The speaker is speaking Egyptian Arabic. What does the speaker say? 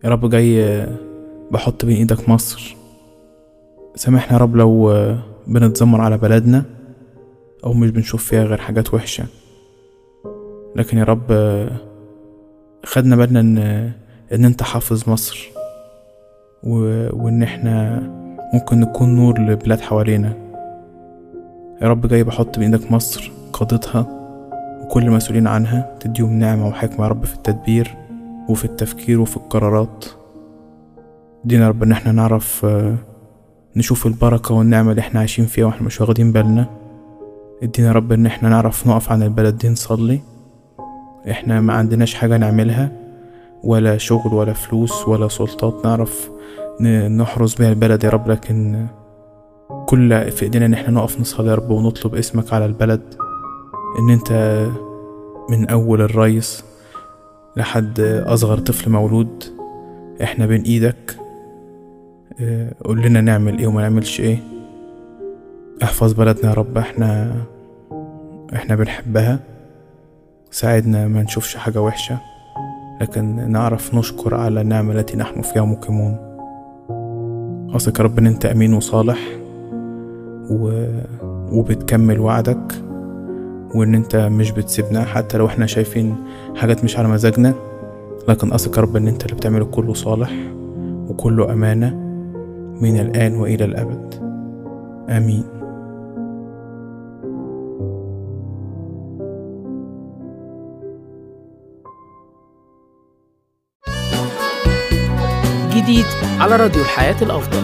يا رب جاي بحط بين ايدك مصر سامحنا يا رب لو بنتذمر على بلدنا او مش بنشوف فيها غير حاجات وحشة لكن يا رب خدنا بالنا ان ان انت حافظ مصر و... وان احنا ممكن نكون نور لبلاد حوالينا يا رب جاي بحط بإيدك مصر قادتها وكل المسؤولين عنها تديهم نعمة وحكمة يا رب في التدبير وفي التفكير وفي القرارات دينا يا رب ان احنا نعرف نشوف البركة والنعمة اللي احنا عايشين فيها واحنا مش واخدين بالنا ادينا يا رب ان احنا نعرف نقف عن البلد دي نصلي احنا ما عندناش حاجة نعملها ولا شغل ولا فلوس ولا سلطات نعرف نحرس بيها البلد يا رب لكن كل في ايدينا ان احنا نقف نصلي يا رب ونطلب اسمك على البلد ان انت من اول الرئيس لحد اصغر طفل مولود احنا بين ايدك قول لنا نعمل ايه وما نعملش ايه احفظ بلدنا يا رب احنا احنا بنحبها ساعدنا ما نشوفش حاجة وحشة لكن نعرف نشكر على النعمة التي نحن فيها مقيمون أثق يا رب إن أنت أمين وصالح و... وبتكمل وعدك وإن أنت مش بتسيبنا حتى لو إحنا شايفين حاجات مش على مزاجنا لكن أثق يا رب إن أنت اللي بتعمله كله صالح وكله أمانة من الآن وإلى الأبد آمين جديد على راديو الحياة الأفضل